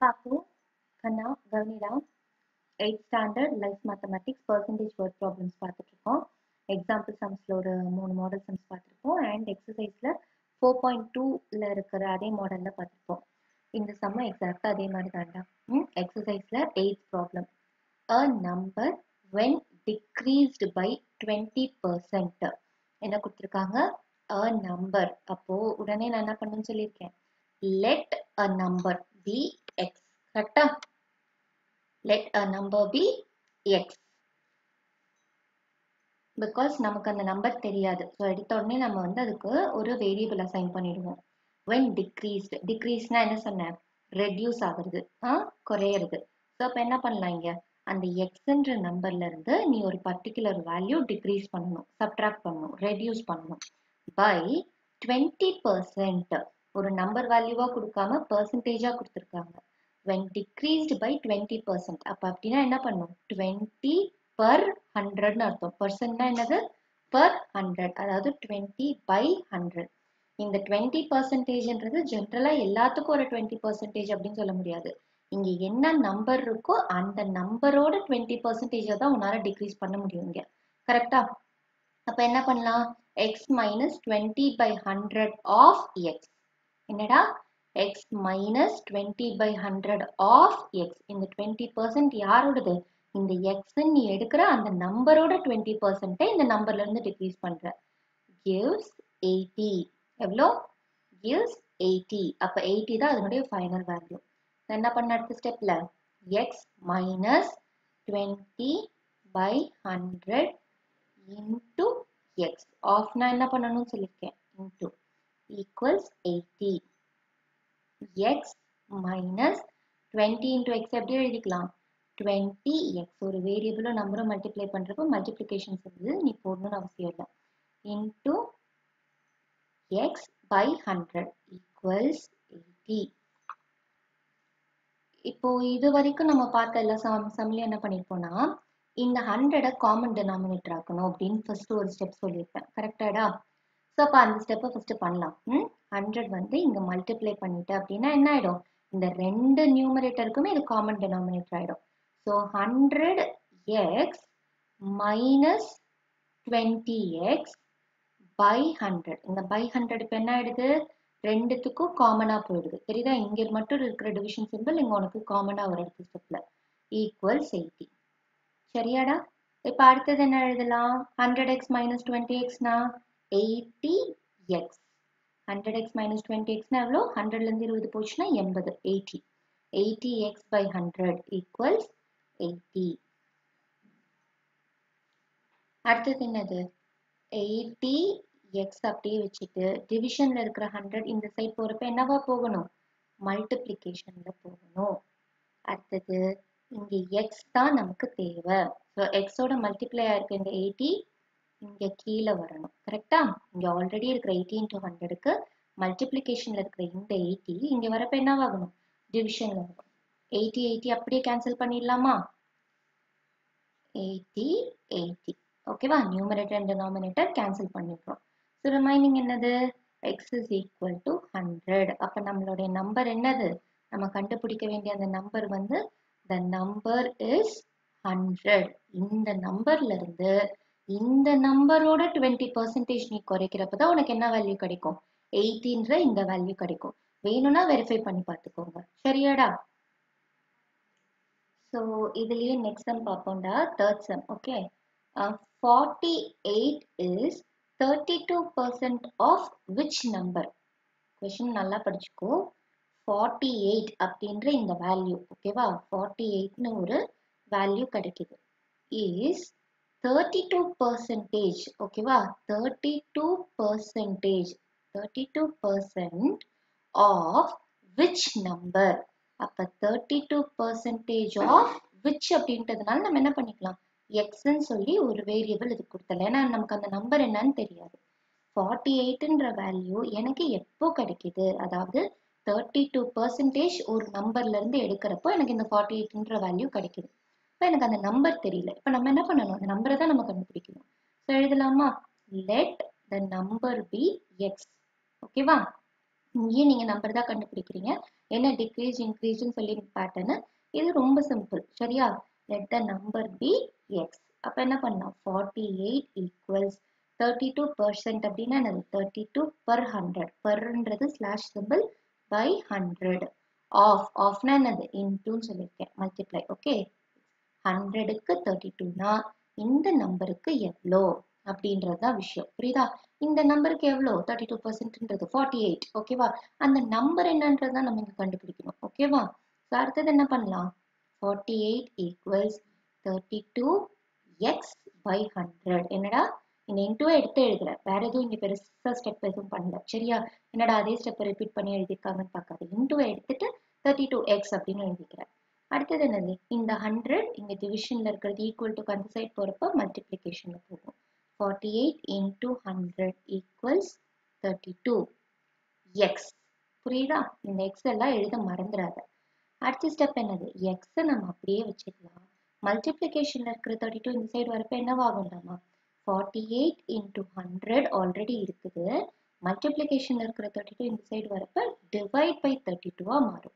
பாப்பு கண்ணா கவனிடா eight standard life mathematics percentage word problems பார்த்துட்டு இருக்கோம் எக்ஸாம்பிள் சம்ஸில் ஒரு மூணு மாடல் சம்ஸ் பார்த்துருப்போம் அண்ட் எக்ஸசைஸில் ஃபோர் பாயிண்ட் டூவில் இருக்கிற அதே மாடலில் பார்த்துருப்போம் இந்த சம்ம எக்ஸாக்டாக அதே மாதிரி தான்டா ம் எக்ஸசைஸில் eight problem a number when decreased by twenty percent என்ன கொடுத்துருக்காங்க அ நம்பர் அப்போ உடனே நான் என்ன பண்ணுன்னு சொல்லியிருக்கேன் let a number be x கரெக்டா let a number be x because நமக்கு அந்த நம்பர் தெரியாது ஸோ எடுத்த உடனே நம்ம வந்து அதுக்கு ஒரு வேரியபிள் அசைன் பண்ணிடுவோம் வென் டிக்ரீஸ்டு டிக்ரீஸ்னா என்ன சொன்னேன் ரெடியூஸ் ஆகுறது ஆ குறையிறது ஸோ அப்போ என்ன பண்ணலாம் இங்க அந்த எக்ஸ்ன்ற நம்பர்ல இருந்து நீ ஒரு பர்டிகுலர் வேல்யூ டிக்ரீஸ் பண்ணணும் சப்ட்ராக்ட் பண்ணணும் ரெடியூஸ் பண்ணணும் பை டுவெண்ட்டி பர்சன்ட் ஒரு நம்பர் வேல்யூவா கொடுக்காம பர்சன்டேஜா கொடுத்துருக்காங்க when decreased by twenty percent அப்போ அப்படின்னா என்ன பண்ணும் டுவெண்ட்டி பர் ஹண்ட்ரட்னு அர்த்தம் பர்சன்ட்னா என்னது பர் ஹண்ட்ரட் அதாவது டுவெண்ட்டி பை ஹண்ட்ரட் இந்த டுவெண்ட்டி பர்சன்டேஜ்ன்றது ஜென்ரலாக எல்லாத்துக்கும் ஒரு டுவெண்ட்டி பர்சன்டேஜ் அப்படின்னு சொல்ல முடியாது இங்க என்ன நம்பர் இருக்கோ அந்த நம்பரோட டுவெண்ட்டி பர்சன்டேஜை தான் உன்னால டிக்ரீஸ் பண்ண முடியும் இங்க கரெக்டா அப்ப என்ன பண்ணலாம் x minus twenty by hundred of x என்னடா x minus twenty by hundred of x இந்த டுவெண்ட்டி பர்சன்ட் யாரோடது இந்த எக்ஸ் நீ எடுக்கிற அந்த நம்பரோட டுவெண்ட்டி பர்சன்ட்டை இந்த நம்பர்ல இருந்து டிக்ரீஸ் பண்ற கிவ்ஸ் எயிட்டி எவ்வளோ கிவ்ஸ் எயிட்டி அப்ப எயிட்டி தான் அதனுடைய ஃபைனல் வேல்யூ என்ன பண்ண அடுத்த ஸ்டெப்ல x minus twenty by hundred into x ஆஃப்னா என்ன பண்ணணும்னு சொல்லியிருக்கேன் into equals eighty x minus twenty into x எப்படி எழுதிக்கலாம் டுவெண்ட்டி எக்ஸ் ஒரு வேரியபிளும் நம்பரும் மல்டிப்ளை பண்ணுறப்போ மல்டிப்ளிகேஷன் செஞ்சு நீ போடணும்னு அவசியம் இல்லை into x by hundred equals eighty இப்போ இது வரைக்கும் நம்ம பார்த்த எல்லா சம் சம்லையும் என்ன பண்ணிருப்போம்னா இந்த ஹண்ட்ரடை காமன் டெனாமினேட்டர் ஆக்கணும் அப்படின்னு ஃபர்ஸ்ட் ஒரு ஸ்டெப் சொல்லியிருப்பேன் கரெக்டாடா ஸோ அப்போ அந்த ஸ்டெப்பை ஃபர்ஸ்ட் பண்ணலாம் ம் ஹண்ட்ரட் வந்து இங்க மல்டிப்ளை பண்ணிட்டு அப்படின்னா என்ன ஆயிடும் இந்த ரெண்டு நியூமரேட்டருக்குமே இது காமன் டெனாமினேட்டர் ஆயிடும் so hundred x minus twenty x by hundred இந்த பை ஹண்ட்ரட் இப்போ என்ன ஆயிடுது ரெண்டுத்துக்கும் காமனா போயிடுது தெரியுதா இங்க மட்டும் இருக்கிற டிவிஷன் சிம்பிள் இங்க உனக்கு காமனா ஒரு அடுத்த ஸ்டெப்ல ஈக்குவல்ஸ் எயிட்டி சரியாடா இப்ப அடுத்தது என்ன எழுதலாம் ஹண்ட்ரட் எக்ஸ் மைனஸ் டுவெண்ட்டி எக்ஸ்னா eighty x hundred x minus twenty எக்ஸ்னா எவ்வளோ ஹண்ட்ரட்ல இருந்து இருபது போச்சுன்னா எண்பது eighty eighty x by hundred equals eighty அடுத்தது என்னது எயிட்டி எக்ஸ் அப்படியே வச்சுட்டு டிவிஷன்ல இருக்கிற ஹண்ட்ரட் இந்த சைட் போறப்ப என்னவா போகணும் மல்டிப்ளிகேஷன்ல போகணும் அடுத்தது இங்க எக்ஸ் தான் நமக்கு தேவை ஸோ எக்ஸோட மல்டிப்ளை ஆயிருக்க இந்த எயிட்டி இங்க கீழே வரணும் கரெக்டா இங்க ஆல்ரெடி இருக்கிற எயிட்டி இன்டூ ஹண்ட்ரடுக்கு மல்டிப்ளிகேஷன்ல இருக்கிற இந்த எயிட்டி இங்க வரப்ப என்னவாகணும் டிவிஷன்ல வரும் எயிட்டி எயிட்டி அப்படியே கேன்சல் பண்ணிடலாமா எயிட்டி எயிட்டி ஓகேவா நியூமரேட்டர் அண்ட் டினாமினேட்டர் கேன்சல் பண்ணிடுறோம் ஸோ ரிமைனிங் என்னது x is equal to hundred அப்போ நம்மளுடைய நம்பர் என்னது நம்ம கண்டுபிடிக்க வேண்டிய அந்த நம்பர் வந்து த நம்பர் இஸ் ஹண்ட்ரட் இந்த நம்பர்ல இருந்து இந்த நம்பரோட டுவெண்ட்டி பர்சன்டேஜ் நீ குறைக்கிறப்ப தான் உனக்கு என்ன வேல்யூ கிடைக்கும் எயிட்டின்ற இந்த வேல்யூ கிடைக்கும் வேணும்னா வெரிஃபை பண்ணி பார்த்துக்கோங்க சரியாடா ஸோ இதுலயே நெக்ஸ்ட் சம் பார்ப்போம்டா third sum okay forty eight is thirty two percent of which number question நல்லா படிச்சுக்கோ ஃபார்ட்டி எயிட் அப்படின்ற இந்த வேல்யூ ஓகேவா ஃபார்ட்டி எயிட்னு ஒரு வேல்யூ கிடைக்குது இஸ் தேர்ட்டி டூ பர்சன்டேஜ் ஓகேவா thirty two percentage thirty two percent of which number அப்ப thirty two percentage of which அப்படின்றதுனால நம்ம என்ன பண்ணிக்கலாம் எக்ஸ்ன்னு சொல்லி ஒரு வேரியபிள் இது கொடுத்தல ஏன்னா நமக்கு அந்த நம்பர் என்னன்னு தெரியாது ஃபார்ட்டி எயிட்ன்ற வேல்யூ எனக்கு எப்போ கிடைக்குது அதாவது தேர்ட்டி டூ பர்சன்டேஜ் ஒரு நம்பர்ல இருந்து எடுக்கிறப்போ எனக்கு இந்த ஃபார்ட்டி எயிட்ன்ற வேல்யூ கிடைக்குது இப்போ எனக்கு அந்த நம்பர் தெரியல இப்போ நம்ம என்ன பண்ணணும் அந்த நம்பரை தான் நம்ம கண்டுபிடிக்கணும் ஸோ எழுதலாமா let the number be x ஓகேவா இங்கேயும் நீங்க நம்பர் தான் கண்டுபிடிக்கிறீங்க என்ன டிக்ரீஸ் இன்க்ரீஸ்னு சொல்லி பேட்டர்னு இது ரொம்ப சிம்பிள் சரியா let the number be x அப்போ என்ன பண்ணலாம் forty eight equals thirty two percent அப்படின்னா என்னது தேர்ட்டி டூ பர் ஹண்ட்ரட் பர்ன்றது slash simple by hundred of ஆஃப்னா என்னது இன்டூன்னு சொல்லியிருக்கேன் மல்டிப்ளை ஓகே ஹண்ட்ரடுக்கு தேர்ட்டி டூனா இந்த நம்பருக்கு எவ்வளோ அப்படின்றது தான் விஷயம் புரியுதா இந்த நம்பருக்கு எவ்வளோ தேர்ட்டி டூ பர்சன்ட்ன்றது ஃபார்ட்டி எயிட் ஓகேவா அந்த நம்பர் என்னன்றது தான் நம்ம இங்கே கண்டுபிடிக்கணும் ஓகேவா ஸோ அடுத்தது என்ன பண்ணலாம் forty eight equals thirty two x by hundred என்னடா இந்த இன்டூவை எடுத்து எழுதுறேன் வேற எதுவும் இங்கே பெருசாக ஸ்டெப் எதுவும் பண்ணல சரியா என்னடா அதே ஸ்டெப்பை ரிப்பீட் பண்ணி எழுதியிருக்காங்கன்னு பார்க்காது இன்டூவை எடுத்துட்டு தேர்ட்டி டூ எக்ஸ் அப்படின்னு எழுதிக்கிறேன் அடுத்தது என்னது இந்த ஹண்ட்ரட் இங்கே டிவிஷனில் இருக்கிறது ஈக்குவல் டு அந்த சைட் போகிறப்ப மல்டிப்ளிகேஷனில் போகும் forty eight into hundred equals thirty two x புரியுதா இந்த எக்ஸ் எல்லாம் எழுத மறந்துடாத அடுத்த ஸ்டெப் என்னது எக்ஸை நம்ம அப்படியே வச்சுக்கலாம் மல்டிப்ளிகேஷனில் இருக்கிற தேர்ட்டி டூ இந்த சைடு வரப்போ என்னவாகும்டாமா forty eight into hundred already இருக்குது மல்டிப்ளிகேஷனில் இருக்கிற தேர்ட்டி டூ இந்த சைடு வரப்போ டிவைட் பை தேர்ட்டி டூவாக மாறும்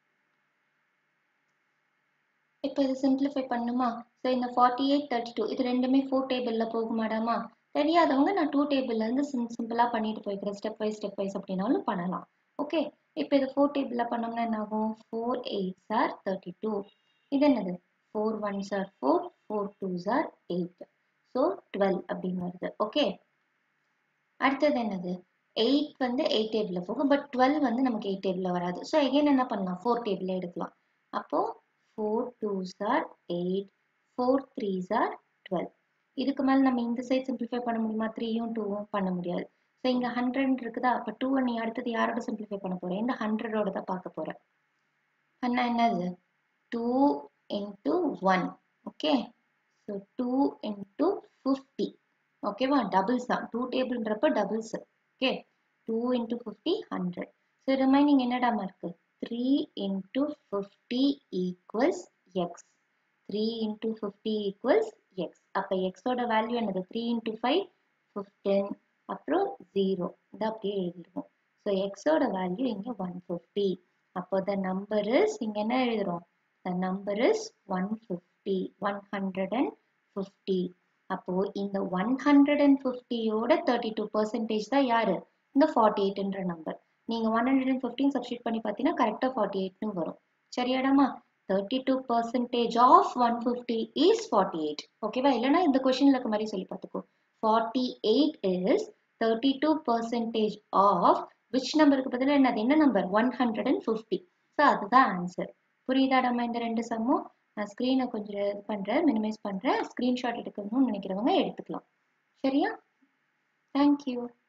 இப்போ இது சிம்பிளிஃபை பண்ணுமா ஸோ இந்த ஃபார்ட்டி எயிட் தேர்ட்டி டூ இது ரெண்டுமே ஃபோர் டேபிளில் போகுமாடாமா தெரியாதவங்க நான் டூ டேபிள்லேருந்து சிம் சிம்பிளாக பண்ணிட்டு போய்க்கிறேன் ஸ்டெப் வைஸ் ஸ்டெப் வைஸ் அப்படின்னாலும் பண்ணலாம் ஓகே இப்போ இது ஃபோர் டேபிளில் பண்ணோம்னா என்ன ஆகும் four eight are thirty two இது என்னது four one are four four two are eight so twelve அப்படின்னு வருது ஓகே அடுத்தது என்னது எயிட் வந்து எயிட் டேபிளில் போகும் பட் டுவெல் வந்து நமக்கு எயிட் டேபிளில் வராது ஸோ எகைன் என்ன பண்ணலாம் ஃபோர் டேபிளில் எடுக்கலாம் அப்போது four twos are eight four threes are twelve இதுக்கு மேலே நம்ம இந்த சைட் சிம்பிளிஃபை பண்ண முடியுமா த்ரீயும் டூவும் பண்ண முடியாது ஸோ இங்கே ஹண்ட்ரட் இருக்குதா அப்போ டூ நீ அடுத்தது யாரோட சிம்பிளிஃபை பண்ண போகிறேன் இந்த ஹண்ட்ரடோட தான் பார்க்க போகிறேன் அண்ணா என்னது two into one okay so two into fifty ஓகேவா டபுள்ஸ் தான் டூ டேபிள்ன்றப்ப doubles okay two into fifty hundred so remaining என்னடாமா இருக்குது three into fifty equals x three into fifty equals x அப்போ எக்ஸோட வேல்யூ என்னது த்ரீ இன்ட்டு ஃபைவ் ஃபிஃப்டீன் அப்புறம் zero இதை அப்படியே எழுதிடுவோம் ஸோ எக்ஸோட வேல்யூ இங்கே ஒன் ஃபிஃப்டி அப்போ த நம்பர் இஸ் இங்கே என்ன எழுதுறோம் the number is one fifty one hundred and fifty அப்போ இந்த ஒன் ஹண்ட்ரட் அண்ட் ஃபிஃப்டியோட தேர்ட்டி டூ பர்சன்டேஜ் தான் யாரு இந்த ஃபார்ட்டி எயிட்ன்ற நம்பர் நீங்கள் ஒன் ஹண்ட்ரட் அண்ட் ஃபிஃப்டின் சப்ஸ்டியூட் பண்ணி பார்த்தீங்கன்னா கரெக்டாக ஃபார்ட்டி எயிட்னு வரும் சரியாடாமா thirty two percentage of one fifty is forty eight ஓகேவா இல்லைனா இந்த கொஷினில் இருக்க மாதிரி சொல்லி பார்த்துக்கோ forty eight is thirty two percentage of which நம்பருக்கு பதிலாக என்னது என்ன number one hundred and fifty so அதுதான் ஆன்சர் புரியுதாடாமா இந்த ரெண்டு சம்மும் நான் ஸ்க்ரீனை கொஞ்சம் இது பண்ணுறேன் மினிமைஸ் பண்ணுறேன் ஸ்க்ரீன்ஷாட் எடுக்கணும்னு நினைக்கிறவங்க எடுத்துக்கலாம் சரியா தேங்க்யூ